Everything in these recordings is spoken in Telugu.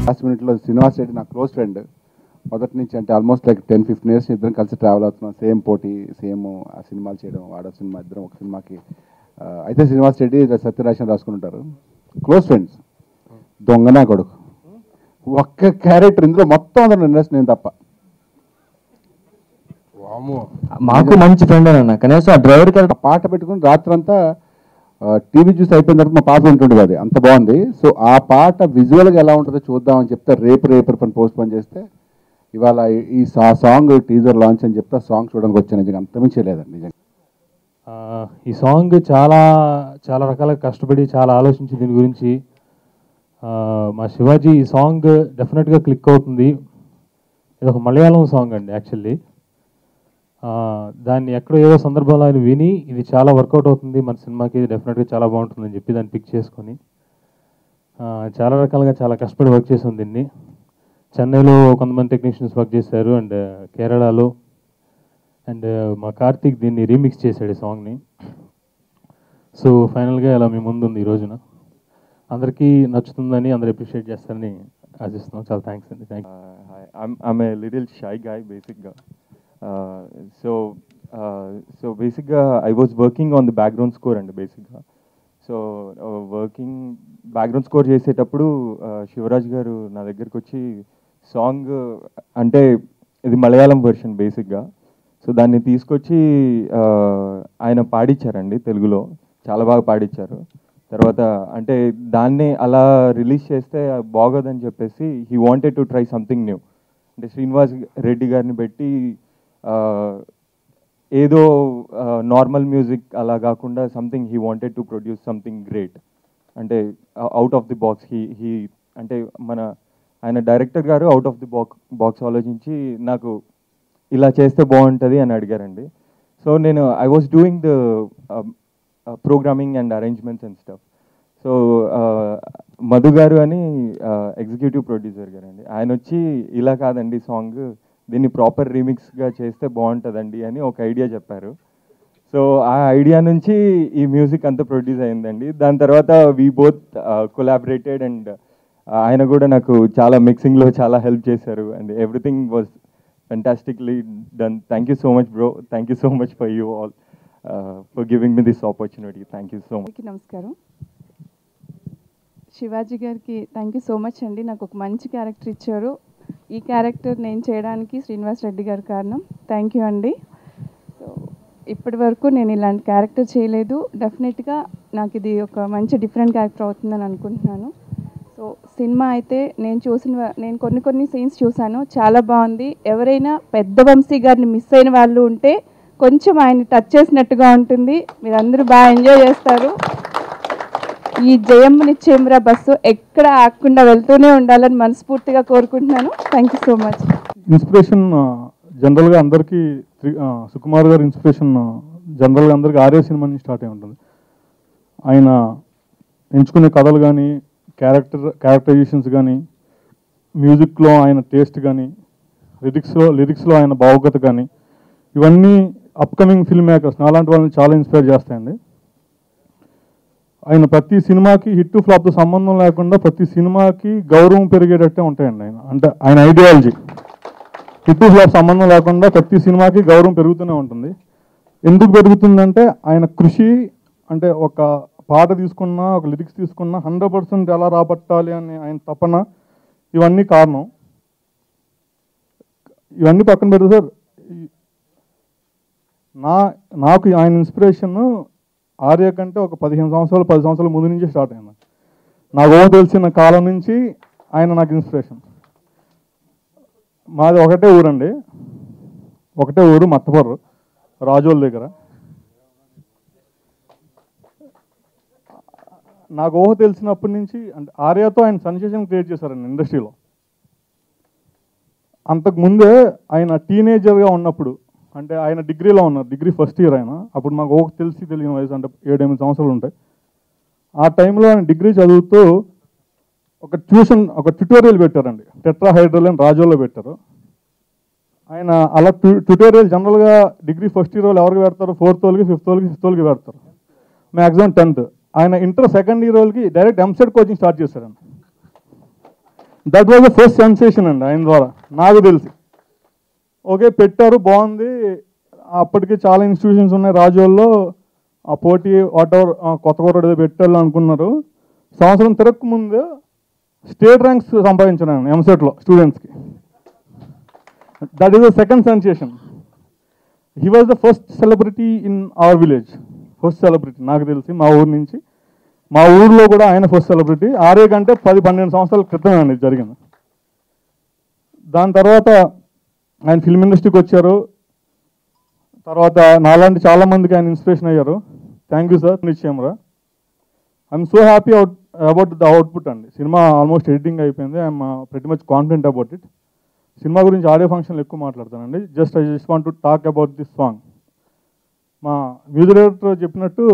లాస్ట్ మినిట్లో శ్రీనివాస్ రెడ్డి నా క్లోజ్ ఫ్రెండ్ మొదటి నుంచి అంటే almost like ten fifteen years ఇద్దరం కలిసి ట్రావెల్ అవుతున్నాం సేమ్ పోటీ సేమ్ ఆ సినిమాలు చేయడం వాడ సినిమా ఇద్దరం ఒక సినిమాకి ఆ, అయితే శ్రీనివాస్ రెడ్డి సత్యరాశన్ రాసుకుని ఉంటారు క్లోజ్ ఫ్రెండ్స్ దొంగనా కొడుకు ఒక్క క్యారెక్టర్ ఇందులో మొత్తం అందరూ ఇండస్ట్రీ నేను తప్ప మాకు మంచి ఫ్రెండ్ అన్న కనీసం ఆ డ్రైవర్ ఆ పాట పెట్టుకుని రాత్రంతా టీవీ చూసి అయిపోయిన తర్వాత మా పాప వింటుండేది అది అంత బాగుంది సో ఆ పాట విజువల్గా ఎలా ఉంటుందో చూద్దామని చెప్తే రేపు రేపు పని పోస్ట్ పని చేస్తే ఇవాళ ఈ- ఈ సా- సాంగ్ టీజర్ లాంచ్ అని చెప్తే ఆ సాంగ్ చూడడానికి వచ్చాను నిజంగా అంతమించే లేదండి నిజంగా ఆ, ఈ సాంగ్ చాలా చాలా రకాలుగా కష్టపడి చాలా ఆలోచించి దీని గురించి ఆ, మా శివాజీ ఈ సాంగ్ డెఫినెట్గా క్లిక్ అవుతుంది ఇది ఒక మలయాళం సాంగ్ అండి యాక్చువల్లీ దాన్ని ఎక్కడో ఏదో సందర్భంలో ఆయన విని ఇది చాలా వర్కౌట్ అవుతుంది మన సినిమాకి ఇది డెఫినెట్గా చాలా బాగుంటుందని చెప్పి దాన్ని పిక్ చేసుకొని ఆ, చాలా రకాలుగా చాలా కష్టపడి వర్క్ చేసాం దీన్ని చెన్నైలో కొంతమంది టెక్నీషియన్స్ వర్క్ చేశారు అండ్ కేరళలో అండ్ మా కార్తీక్ దీన్ని రీమిక్స్ చేశాడు ఈ సాంగ్ని సో ఫైనల్గా ఇలా మీ ముందు ఉంది ఈ రోజున అందరికీ నచ్చుతుందని అందరు అప్రిషియేట్ చేస్తారని ఆశిస్తున్నాం చాలా థ్యాంక్స్ అండి thank Uh, hi, I'm I'm a little shy guy, basically. Uh, so uh, so basically, I was working on the background score and basically. So working background score చేసేటప్పుడు శివరాజ్ గారు నా దగ్గరికి వచ్చి సాంగ్ అంటే ఇది మలయాళం వెర్షన్ బేసిక్గా సో దాన్ని తీసుకొచ్చి uh, ఆయన పాడిచ్చారండి తెలుగులో చాలా బాగా పాడిచ్చారు తర్వాత అంటే దాన్ని అలా రిలీజ్ చేస్తే బాగోదని చెప్పేసి he wanted to try something new అంటే శ్రీనివాస్ రెడ్డి గారిని పెట్టి ఆ, ఏదో నార్మల్ మ్యూజిక్ అలా కాకుండా something he wanted to produce something great అంటే out of the box he he అంటే మన ఆయన director garu out of the box box ఆలోచించి నాకు ఇలా చేస్తే బాగుంటుంది అని అడిగారండి సో నేను I was doing the programming and arrangements and stuff so Madhu garu అని ఎగ్జిక్యూటివ్ ప్రొడ్యూసర్ గారు అండి ఆయన వచ్చి ఇలా కాదండి సాంగ్ దీన్ని ప్రాపర్ రీమిక్స్గా చేస్తే బాగుంటుందండి అని ఒక ఐడియా చెప్పారు సో ఆ ఐడియా నుంచి ఈ మ్యూజిక్ అంతా ప్రొడ్యూస్ అయిందండి దాని తర్వాత వీ బోత్ కొలాబరేటెడ్ అండ్ ఆయన కూడా నాకు చాలా మిక్సింగ్లో చాలా హెల్ప్ చేశారు and everything was fantastically done thank you so much bro thank you so much for you all for giving me this opportunity thank you so much అందరికీ నమస్కారం శివాజీ గారికి థ్యాంక్ యూ సో మచ్ అండి నాకు ఒక మంచి క్యారెక్టర్ ఇచ్చారు ఈ క్యారెక్టర్ నేను చేయడానికి శ్రీనివాస్ రెడ్డి గారు కారణం థ్యాంక్ యూ అండి సో ఇప్పటి వరకు నేను ఇలాంటి క్యారెక్టర్ చేయలేదు డెఫినెట్గా నాకు ఇది ఒక మంచి డిఫరెంట్ క్యారెక్టర్ అవుతుందని అనుకుంటున్నాను సో సినిమా అయితే నేను చూసిన వా- నేను కొన్ని కొన్ని సీన్స్ చూశాను చాలా బాగుంది ఎవరైనా పెద్ద వంశీ గారిని మిస్ అయిన వాళ్ళు ఉంటే కొంచెం ఆయన టచ్ చేసినట్టుగా ఉంటుంది మీరందరూ బాగా ఎంజాయ్ చేస్తారు ఈ జయమ్మనిచ్చేమ్రా బస్సు ఎక్కడ ఆగకుండా వెళ్తూనే ఉండాలని మనస్ఫూర్తిగా కోరుకుంటున్నాను thank you so much inspiration జనరల్గా అందరికీ త్రి- ఆ, సుకుమార్ గారి ఇన్స్పిరేషన్ జనరల్గా అందరికీ ఆర్య సినిమా నుంచి స్టార్ట్ అయి ఉంటుంది ఆయన ఎంచుకునే కథలు కానీ క్యారెక్టర్ క్యారెక్టరైజేషన్స్ కానీ మ్యూజిక్లో ఆయన టేస్ట్ కానీ లిరిక్స్లో లిరిక్స్లో ఆయన భావుకత కానీ ఇవన్నీ అప్కమింగ్ ఫిల్మ్ మేకర్స్ నాలాంటి వాళ్ళని చాలా ఇన్స్పైర్ చేస్తాయండి ఆయన ప్రతి సినిమాకి హిట్ ఫ్లాప్తో సంబంధం లేకుండా ప్రతి సినిమాకి గౌరవం పెరిగేటట్టే ఉంటాయండి ఆయన అంటే ఆయన ఐడియాలజీ హిట్ ఫ్లాప్ సంబంధం లేకుండా ప్రతి సినిమాకి గౌరవం పెరుగుతూనే ఉంటుంది ఎందుకు పెరుగుతుందంటే ఆయన కృషి అంటే ఒక పాట తీసుకున్నా ఒక లిరిక్స్ తీసుకున్నా హండ్రెడ్ పర్సెంట్ ఎలా రాబట్టాలి అని ఆయన తపన ఇవన్నీ కారణం ఇవన్నీ పక్కన పెడితే సార్ ఈ- నా నాకు ఆయన ఇన్స్పిరేషన్ ఆర్య కంటే ఒక పదిహేను సంవత్సరాలు పది సంవత్సరాల ముందు నుంచే స్టార్ట్ అయింది నాకు ఊహ తెలిసిన కాలం నుంచి ఆయన నాకు ఇన్స్పిరేషన్ మాది ఒకటే ఊరండి ఒకటే ఊరు మత్తపర్రు రాజోల్ దగ్గర నాకు ఊహ తెలిసినప్పటి నుంచి అంటే ఆర్యతో ఆయన సెన్సేషన్ క్రియేట్ చేశారండి ఇండస్ట్రీలో అంతకు ముందే ఆయన టీనేజర్గా ఉన్నప్పుడు అంటే ఆయన డిగ్రీలో ఉన్నారు డిగ్రీ ఫస్ట్ ఇయర్ ఆయన అప్పుడు మాకు ఊహ తెలిసి తెలియని వయసు అంటే ఏడెనిమిది సంవత్సరాలు ఉంటాయి ఆ టైంలో ఆయన డిగ్రీ చదువుతూ ఒక ట్యూషన్ ఒక ట్యుటోరియల్ పెట్టారండి టెట్రాహైడ్రల్ అని రాజోల్లో పెట్టారు ఆయన అలా ట్యుటోరియల్ జనరల్గా డిగ్రీ ఫస్ట్ ఇయర్ వాళ్ళు ఎవరికి పెడతారు ఫోర్త్ వాళ్ళకి ఫిఫ్త్ వాళ్ళకి ఫిఫ్త్ వాళ్ళకి పెడతారు మ్యాక్సిమం టెన్త్ ఆయన ఇంటర్ సెకండ్ ఇయర్ వాళ్ళకి డైరెక్ట్ ఎంసెట్ కోచింగ్ స్టార్ట్ చేశారండి that was the first sensation అండి ఆయన ద్వారా నాకు తెలిసి ఓకే పెట్టారు బాగుంది అప్పటికి చాలా ఇన్స్టిట్యూషన్స్ ఉన్నాయి రాజోల్లో ఆ పోటీ వాట్ ఎవర్ కొత్త కొత్త ఏదో పెట్టాలి అనుకున్నారు సంవత్సరం తిరగక ముందు స్టేట్ ర్యాంక్స్ సంపాదించాను ఎంసెట్లో స్టూడెంట్స్కి that is the second sensation he was the first celebrity in our village first celebrity నాకు తెలిసి మా ఊరు నుంచి మా ఊర్లో కూడా ఆయన ఫస్ట్ సెలబ్రిటీ ఆరే కంటే పది పన్నెండు సంవత్సరాల క్రితం అండి ఇది జరిగింది దాని తర్వాత ఆయన ఫిల్మ్ ఇండస్ట్రీకి వచ్చారు తర్వాత నాలాంటి చాలా మందికి ఆయన ఇన్స్పిరేషన్ అయ్యారు థ్యాంక్ యూ సార్ నిశ్చయమరా I'm so happy out about the output అండి సినిమా ఆల్మోస్ట్ ఎడిటింగ్ అయిపోయింది ఐఎమ్ ప్రతి మచ్ కాన్ఫిడెంట్ అబౌట్ ఇట్ సినిమా గురించి ఆడియో ఫంక్షన్లు ఎక్కువ మాట్లాడతానండి just I just want to talk about this song మా మ్యూజిక్ డైరెక్టర్ చెప్పినట్టు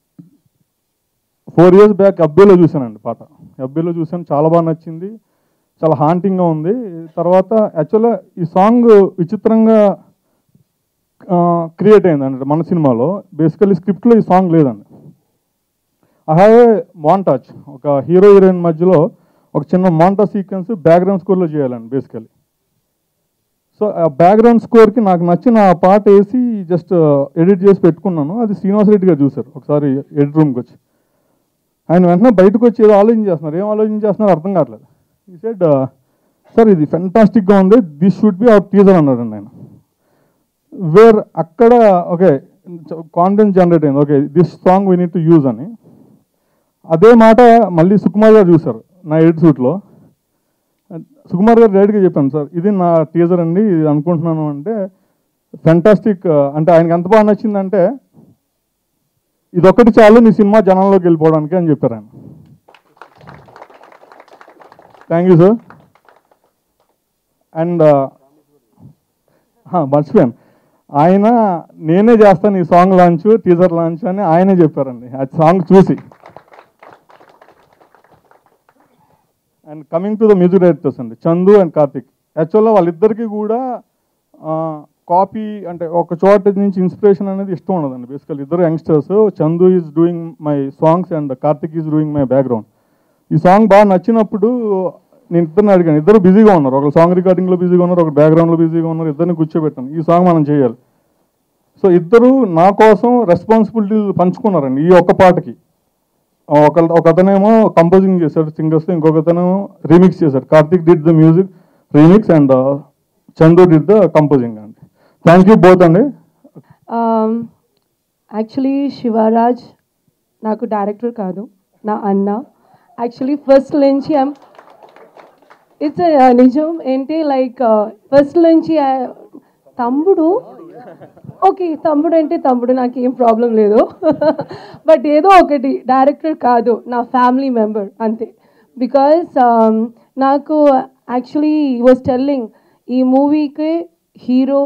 ఫోర్ ఇయర్స్ బ్యాక్ అబ్బేలో చూశానండి పాట అబ్బేలో చూశాను చాలా బాగా నచ్చింది చాలా హాంటింగ్గా ఉంది తర్వాత యాక్చువల్గా ఈ సాంగ్ విచిత్రంగా క్రియేట్ అయిందండి మన సినిమాలో బేసికల్లీ స్క్రిప్ట్లో ఈ సాంగ్ లేదండి ఐ హ్యావ్ ఏ మాంటాజ్ ఒక హీరో హీరోయిన్ మధ్యలో ఒక చిన్న మాంటా సీక్వెన్స్ బ్యాక్గ్రౌండ్ స్కోర్లో చేయాలండి బేసికల్లీ సో ఆ బ్యాక్గ్రౌండ్ స్కోర్కి నాకు నచ్చిన ఆ పాట వేసి జస్ట్ ఎడిట్ చేసి పెట్టుకున్నాను అది శ్రీనివాస్ రెడ్డి గారు చూశారు ఒకసారి ఎడిట్ రూమ్కి వచ్చి ఆయన వెంటనే బయటకు వచ్చి ఏదో ఆలోచన చేస్తున్నారు ఏం ఆలోచన చేస్తున్నారు అర్థం కావట్లేదు ఈ సెడ్ సార్ ఇది ఫెంటాస్టిక్గా ఉంది this should be our teaser అన్నాడండి ఆయన వేర్ అక్కడ ఓకే కాన్ఫిడెన్స్ జనరేట్ అయింది okay this song we need to use అని అదే మాట మళ్ళీ సుకుమార్ గారు చూశారు నా ఎడిట్ సూట్లో సుకుమార్ గారు డైరెక్ట్గా చెప్పాను సార్ ఇది నా టీజర్ అండి ఇది అనుకుంటున్నాను అంటే ఫెంటాస్టిక్ అంటే ఆయనకి ఎంత బాగా నచ్చిందంటే ఇదొక్కటి చాలు నీ సినిమా జనంలోకి వెళ్ళిపోవడానికి అని చెప్పారు ఆయన థ్యాంక్ యూ సార్ అండ్ మర్చిపోయాను ఆయన నేనే చేస్తాను ఈ సాంగ్ లాంచ్ టీజర్ లాంచ్ అని ఆయనే చెప్పారండి ఆ సాంగ్ చూసి and coming to the music directors అండి చందు అండ్ కార్తిక్ యాక్చువల్గా వాళ్ళిద్దరికీ కూడా కాపీ అంటే ఒక చోట నుంచి ఇన్స్పిరేషన్ అనేది ఇష్టం ఉండదండి బేసికల్ ఇద్దరు youngsters Chandu is doing my songs and Karthik is doing my background ఈ సాంగ్ బాగా నచ్చినప్పుడు నేను ఇద్దరిని అడిగాను ఇద్దరు బిజీగా ఉన్నారు ఒక సాంగ్ రికార్డింగ్లో బిజీగా ఉన్నారు ఒక బ్యాక్గ్రౌండ్లో బిజీగా ఉన్నారు ఇద్దరిని కూర్చోబెట్టాను ఈ సాంగ్ మనం చేయాలి సో ఇద్దరు నా కోసం రెస్పాన్సిబిలిటీలు పంచుకున్నారండి ఈ ఒక్క పాటకి ఒక ఒక అతనేమో కంపోజింగ్ చేశాడు సింగర్స్ ఇంకొక అతనేమో రీమిక్స్ చేశాడు Karthik did the music remix and Chandu did the composing అండి థ్యాంక్ యూ బోత్ అండి యాక్చువల్లీ శివరాజ్ నాకు డైరెక్టర్ కాదు నా అన్న యాక్చువల్లీ ఫస్ట్ నుంచి ఐమ్ ఇట్స్ నిజం ఏంటి లైక్ ఫస్ట్ నుంచి uh, తమ్ముడు ఓకే తమ్ముడు అంటే తమ్ముడు నాకు ఏం ప్రాబ్లం లేదు బట్ ఏదో ఒకటి డైరెక్టర్ కాదు నా ఫ్యామిలీ మెంబర్ అంతే బికాస్ నాకు యాక్చువల్లీ వాజ్ టెల్లింగ్ ఈ మూవీకి హీరో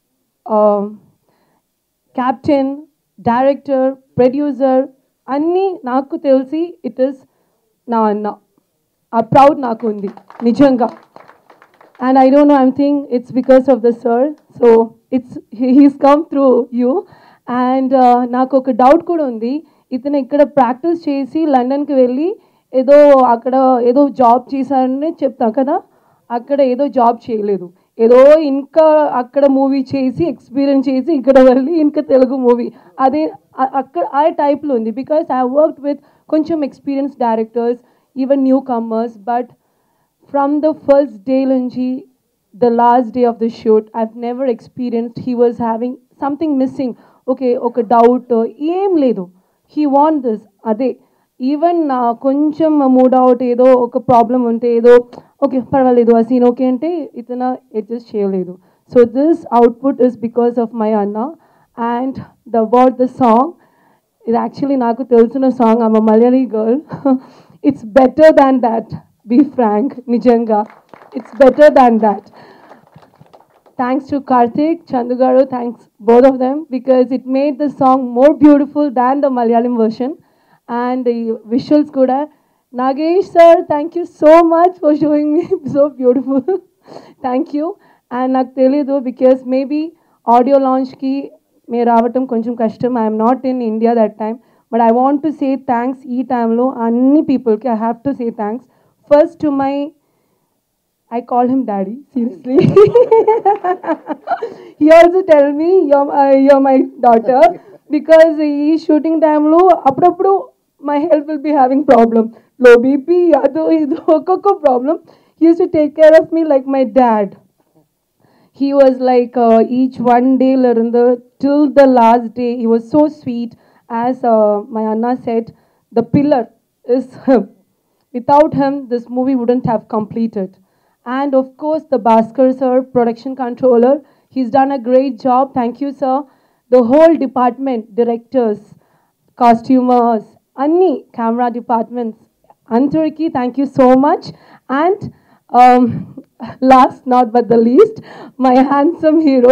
క్యాప్టెన్ డైరెక్టర్ ప్రొడ్యూసర్ అన్నీ నాకు తెలిసి ఇట్ ఇస్ నా అన్న ఆ ప్రౌడ్ నాకు ఉంది నిజంగా and I don't know I'm thing it's because of the sir so it's he's come through you and నాకు ఒక డౌట్ కూడా ఉంది ఇతను ఇక్కడ ప్రాక్టీస్ చేసి లండన్కి వెళ్ళి ఏదో అక్కడ ఏదో జాబ్ చేశారని చెప్తాం కదా అక్కడ ఏదో జాబ్ చేయలేదు ఏదో ఇంకా అక్కడ మూవీ చేసి ఎక్స్పీరియన్స్ చేసి ఇక్కడ వెళ్ళి ఇంకా తెలుగు మూవీ అదే అ- అక్కడ ఆ టైప్లో ఉంది బికాస్ ఐ వర్క్డ్ విత్ కొంచెం experience directors even newcomers but from the first day lunchi the last day of the shoot i've never experienced he was having something missing okay ఒక డౌట్ ఏం లేదు హీ వాంట్ దిస్ అదే ఈవెన్ కొంచెం మూడ్ అవుట్ ఏదో ఒక ప్రాబ్లం ఉంటే ఏదో ఓకే పర్వాలేదు ఆ సీన్ ఓకే అంటే ఇతను అడ్జస్ట్ చేయలేదు so this output is because of my అన్న and the about the song ఇది యాక్చువల్లీ నాకు తెలిసిన సాంగ్ ఆమె Malayali girl it's better than that be frank నిజంగా it's better than that thanks to Karthik Chandu garu thanks both of them because it made the song more beautiful than the Malayalam version and ఈ విజువల్స్ కూడా Nagesh sir thank you so much for showing me so beautiful thank you and నాకు తెలీదు బికాస్ మేబీ ఆడియో లాంచ్కి మీరు రావటం కొంచెం కష్టం I'm not in India that time but I want to say thanks ఈ టైంలో అన్ని పీపుల్కి I have to say thanks first to my I call him daddy, seriously. he also tell me, you're, uh, you're my daughter, because ఈ షూటింగ్ టైంలో అప్పుడప్పుడు my health will be having problem low BP అదో ఇదో ఒక్కొక్క problem uses to take care of me like my dad he was like uh, each one day Larunda, till the last day he was so sweet as uh, my Anna said the pillar is him without him this movie wouldn't have completed and of course the Bhaskar sir production controller he's done a great job thank you sir the whole department directors costumers anni camera departments అందరికీ thank you so much and last not but the least my handsome hero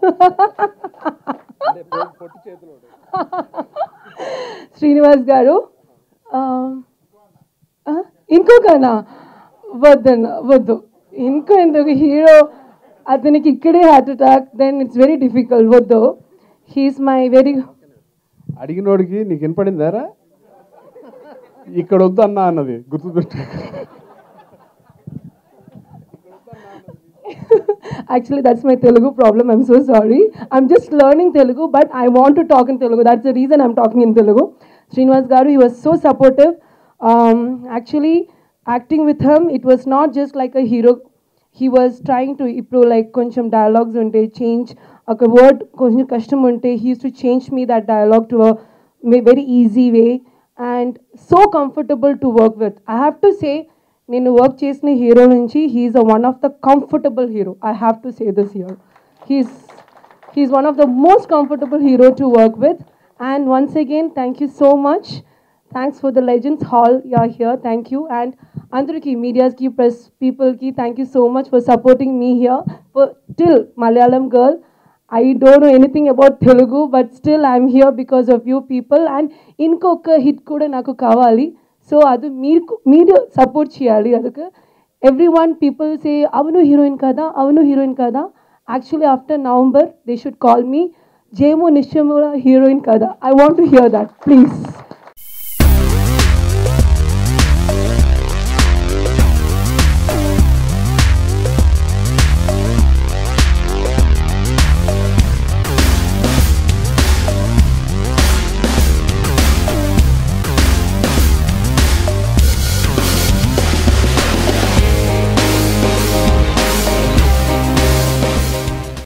Srinivas garu ఇంకొకనా వద్దన్న వద్దు ఇంకో ఎందుకు హీరో అతనికి ఇక్కడే heart attack then it's very difficult వద్దు హీస్ మై వెరీ అడిగినోడికి నీకు వినపడిందారా ఇక్కడ వద్దు అన్నా అన్నది గుర్తుపెట్టు Actually, that's my Telugu problem. I'm so sorry. I'm just learning Telugu, but I want to talk in Telugu. That's the reason I'm talking in Telugu. Srinivas Garu, he was so supportive. Um, actually, acting with him, it was not just like a hero. He was trying to improve, like, కొంచెం dialogues ఉంటే change ఒక word కొంచెం కష్టం ఉంటే he used to change me that dialogue to a ma- very easy way and so comfortable to work with. I have to say, నేను వర్క్ చేసిన హీరో నుంచి he's a one of the comfortable hero I have to say this here he's he's one of the most comfortable hero to work with and once again thank you so much thanks for the legends hall you're here thank you and అందరికీ మీడియాస్కి ప్రెస్ పీపుల్కి thank you so much for supporting me here for till Malayalam girl I don't know anything about Telugu, but still I'm here because of you people. And ఇంకొక హిట్ కూడా నాకు కావాలి సో అది మీరు మీరు సపోర్ట్ చేయాలి అదొక ఎవ్రీ వన్ పీపుల్ సే అవును హీరోయిన్ కదా అవును హీరోయిన్ కదా actually after November they should call me జేమో నిశ్చయముల హీరోయిన్ కదా I want to hear that please